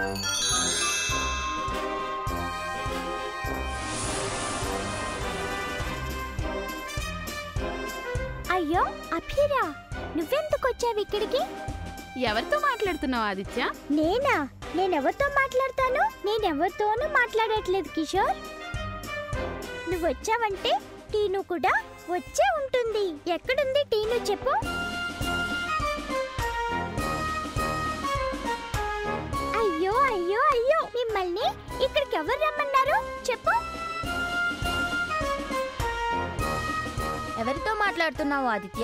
అయ్యో అభిరా నువ్వెందుకు వచ్చావు ఇక్కడికి ఎవరితో మాట్లాడుతున్నావు ఆదిత్య నేనా నేనెవరితో మాట్లాడతాను నేనెవరితోనూ మాట్లాడట్లేదు కిషోర్ నువ్వు వచ్చావంటే టీను కూడా వచ్చే ఉంటుంది ఎక్కడుంది టీను చెప్పు అయ్యో అయ్యో అయ్యో మిమ్మల్ని ఇక్కడికి ఎవరు రమ్మన్నారు చెప్పు ఎవరితో మాట్లాడుతున్నావు ఆదిత్య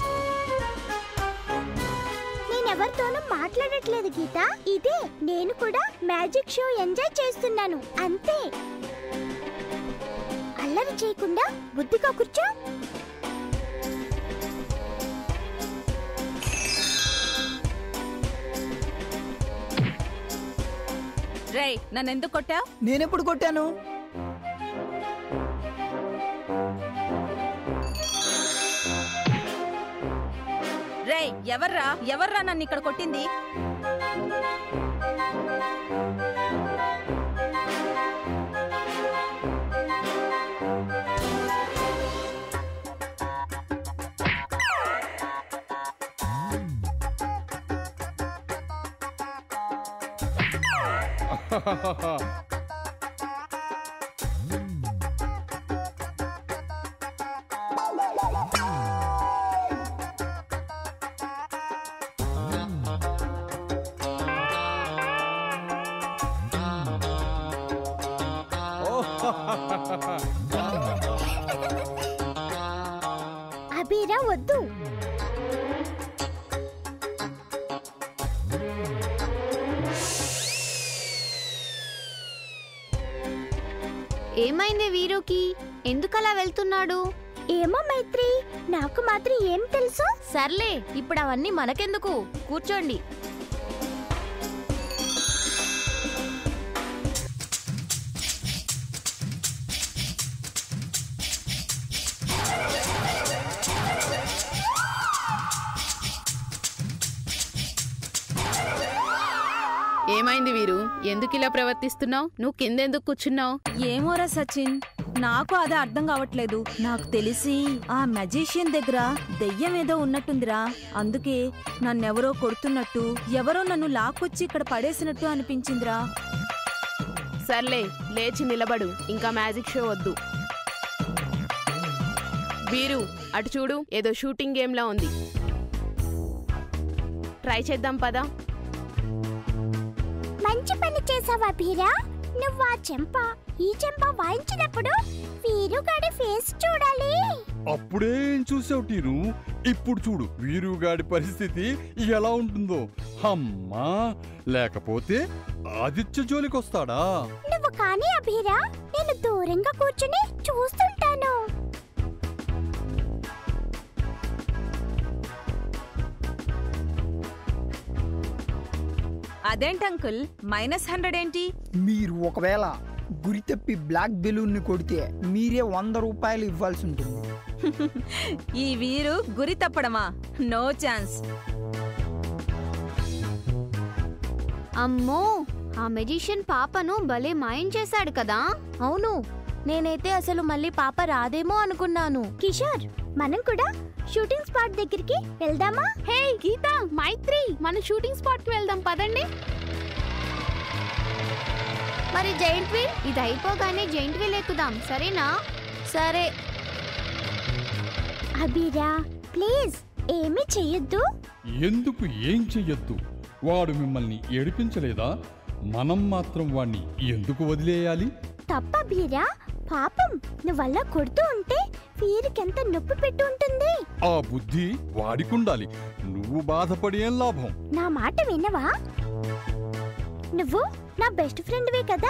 నేనెవరితోనూ మాట్లాడట్లేదు గీత ఇదే నేను కూడా మ్యాజిక్ షో ఎంజాయ్ చేస్తున్నాను అంతే అల్లరి చేయకుండా బుద్ధిగా కూర్చో రేయ్ నన్ను ఎందుకు కొట్టావు నేనెప్పుడు కొట్టాను రేయ్ ఎవర్రా ఎవర్రా నన్ను ఇక్కడ కొట్టింది అబీరా వద్దు ఏమైంది వీరుకి ఎందుకలా వెళ్తున్నాడు ఏమో మైత్రి నాకు మాత్రం ఏం తెలుసు సర్లే ఇప్పుడు అవన్నీ మనకెందుకు కూర్చోండి ఏమైంది వీరు ఎందుకు ఇలా ప్రవర్తిస్తున్నావు నువ్వు కిందెందుకు కూర్చున్నావు ఏమోరా సచిన్ నాకు అదే అర్థం కావట్లేదు నాకు తెలిసి ఆ మ్యాజిషియన్ దగ్గర దెయ్యం ఏదో ఉన్నట్టుందిరా అందుకే నన్నెవరో కొడుతున్నట్టు ఎవరో నన్ను లాక్కొచ్చి ఇక్కడ పడేసినట్టు అనిపించిందిరా సర్లే లేచి నిలబడు ఇంకా మ్యాజిక్ షో వద్దు వీరు అటు చూడు ఏదో షూటింగ్ గేమ్ లా ఉంది ట్రై చేద్దాం పదా మంచి పని చేసావా బీరా నువ్వు ఆ చెంప ఈ చెంప వాయించినప్పుడు వీరుగాడి ఫేస్ చూడాలి అప్పుడే ఏం చూసావు టీను ఇప్పుడు చూడు వీరుగాడి పరిస్థితి ఎలా ఉంటుందో అమ్మా లేకపోతే ఆదిత్య జోలికొస్తాడా నువ్వు కానీ అభిరా నేను దూరంగా కూర్చుని చూస్తుంటాను అదేంటి అంకుల్ మైనస్ హండ్రెడ్ ఏంటి మీరు ఒకవేళ గురి తప్పి బ్లాక్ బెలూన్ని కొడితే మీరే వంద రూపాయలు ఇవ్వాల్సి ఉంటుంది ఈ వీరు గురి తప్పడమా నో ఛాన్స్ అమ్మో ఆ మెజిషియన్ పాపను భలే మాయం చేశాడు కదా అవును నేనైతే అసలు మళ్ళీ పాప రాదేమో అనుకున్నాను కిషోర్ మనం కూడా షూటింగ్ స్పాట్ దగ్గరికి వెళ్దామా హే గీత మైత్రి మన షూటింగ్ స్పాట్ కి వెళ్దాం పదండి మరి జైంట్ వీల్ ఇది అయిపోగానే జైంట్ వీల్ ఎక్కుదాం సరేనా సరే అభిరా ప్లీజ్ ఏమీ చెయ్యొద్దు ఎందుకు ఏం చెయ్యొద్దు వాడు మిమ్మల్ని ఏడిపించలేదా మనం మాత్రం వాణ్ణి ఎందుకు వదిలేయాలి తప్ప బీరా పాపం నువ్వల్ల కొడుతూ ఉంటే వీరికెంత నొప్పి పెట్టి ఉంటుంది ఆ బుద్ధి వాడికుండాలి నువ్వు బాధపడి ఏం లాభం నా మాట వినవా నువ్వు నా బెస్ట్ ఫ్రెండ్వే కదా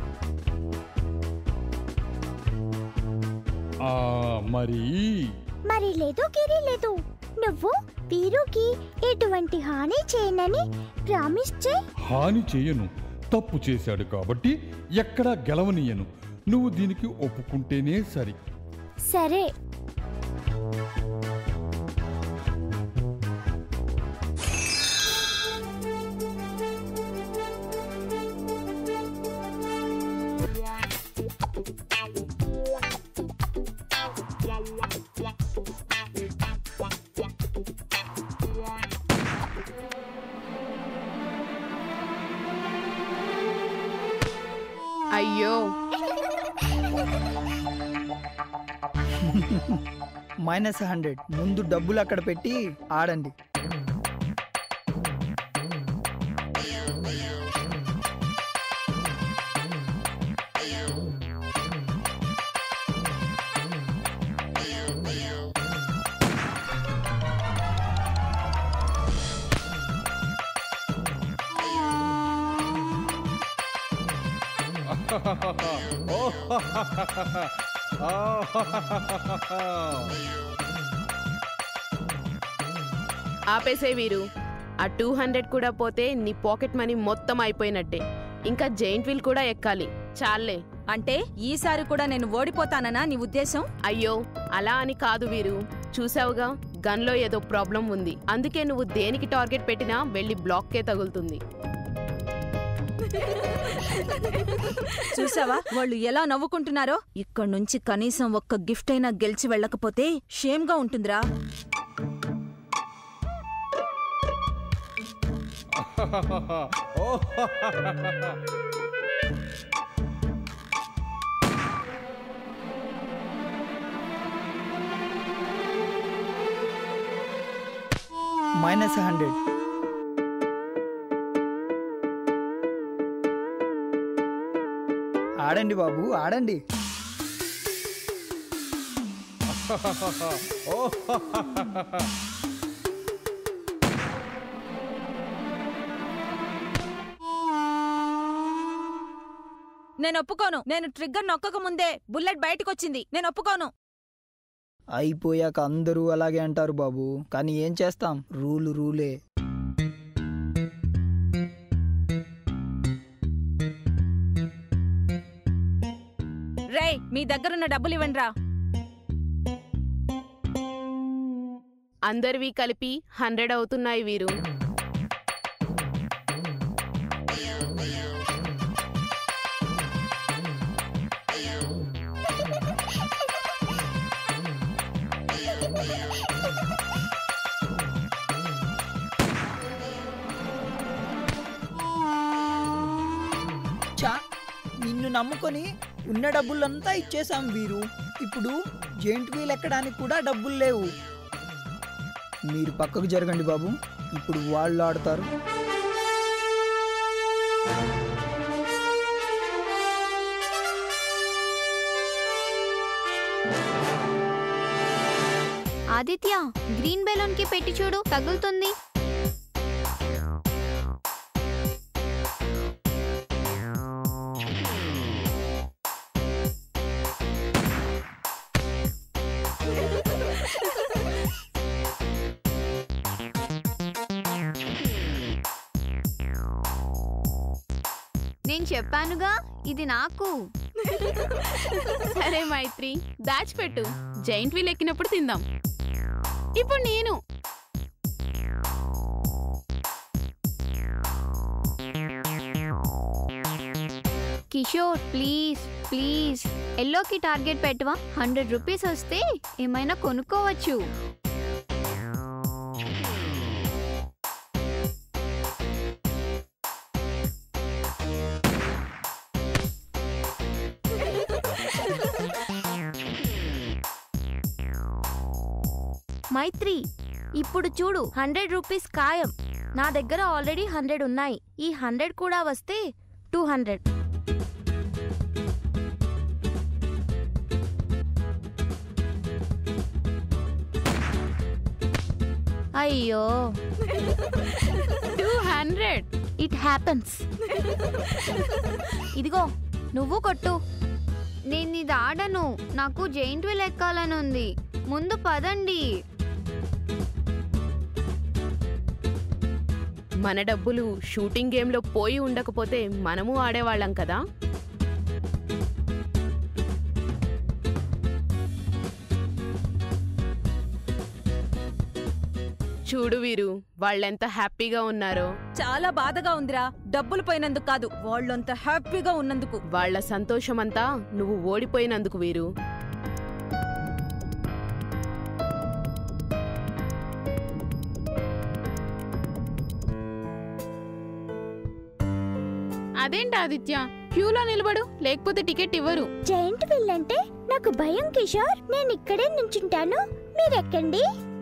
ఆ మరి మరి లేదు గిరి లేదు నువ్వు వీరుకి ఎటువంటి హాని చేయనని ప్రామిస్ చేయి హాని చేయను తప్పు చేశాడు కాబట్టి ఎక్కడా గెలవనీయను నువ్వు దీనికి ఒప్పుకుంటేనే సరి సరే అయ్యో మైనస్ హండ్రెడ్ ముందు డబ్బులు అక్కడ పెట్టి ఆడండి ఆపేసే వీరు ఆ టూ హండ్రెడ్ కూడా పోతే నీ పాకెట్ మనీ మొత్తం అయిపోయినట్టే ఇంకా జైంట్ వీల్ కూడా ఎక్కాలి చాలే అంటే ఈసారి కూడా నేను ఓడిపోతాననా నీ ఉద్దేశం అయ్యో అలా అని కాదు వీరు చూసావుగా గన్లో ఏదో ప్రాబ్లం ఉంది అందుకే నువ్వు దేనికి టార్గెట్ పెట్టినా వెళ్ళి బ్లాక్కే తగులుతుంది చూసావా వాళ్ళు ఎలా నవ్వుకుంటున్నారో ఇక్కడి నుంచి కనీసం ఒక్క గిఫ్ట్ అయినా గెలిచి వెళ్ళకపోతే షేమ్గా ఉంటుందిరా మైనస్ హండ్రెడ్ ఆడండి బాబు ఆడండి నేను ఒప్పుకోను నేను ట్రిగ్గర్ నొక్కక ముందే బుల్లెట్ బయటకొచ్చింది నేను ఒప్పుకోను అయిపోయాక అందరూ అలాగే అంటారు బాబు కానీ ఏం చేస్తాం రూలు రూలే రేయ్ మీ దగ్గరున్న డబ్బులు ఇవ్వండిరా అందరివి కలిపి హండ్రెడ్ అవుతున్నాయి వీరు చా నిన్ను నమ్ముకొని ఉన్న డబ్బులంతా ఇచ్చేసాం వీరు ఇప్పుడు జెయింట్ వీల్ ఎక్కడానికి కూడా డబ్బులు లేవు మీరు పక్కకు జరగండి బాబు ఇప్పుడు వాళ్ళు ఆడతారు ఆదిత్య గ్రీన్ బెలూన్ కి పెట్టి చూడు తగులుతుంది నేను చెప్పానుగా ఇది నాకు సరే మైత్రి దాచిపెట్టు జైంట్ వీల్ ఎక్కినప్పుడు తిందాం ఇప్పుడు నేను కిషోర్ ప్లీజ్ ప్లీజ్ ఎల్లోకి టార్గెట్ పెట్టవా హండ్రెడ్ రూపీస్ వస్తే ఏమైనా కొనుక్కోవచ్చు మైత్రి ఇప్పుడు చూడు హండ్రెడ్ రూపీస్ ఖాయం నా దగ్గర ఆల్రెడీ హండ్రెడ్ ఉన్నాయి ఈ హండ్రెడ్ కూడా వస్తే టూ హండ్రెడ్ అయ్యో టూ హండ్రెడ్ ఇట్ హ్యాపెన్స్ ఇదిగో నువ్వు కొట్టు నేను ఇది ఆడను నాకు జైంట్ వీల్ ఎక్కాలని ఉంది ముందు పదండి మన డబ్బులు షూటింగ్ గేమ్లో పోయి ఉండకపోతే మనము ఆడేవాళ్ళం కదా చూడు వీరు వాళ్ళెంత హ్యాపీగా ఉన్నారో చాలా బాధగా ఉందిరా డబ్బులు పోయినందుకు కాదు వాళ్ళంత హ్యాపీగా ఉన్నందుకు వాళ్ళ సంతోషమంతా నువ్వు ఓడిపోయినందుకు వీరు అదేంటి ఆదిత్య క్యూలో నిలబడు లేకపోతే టికెట్ ఇవ్వరు జైంట్ వీల్ అంటే నాకు భయం కిషోర్ నేను ఇక్కడే నుంచుంటాను మీరెక్కండి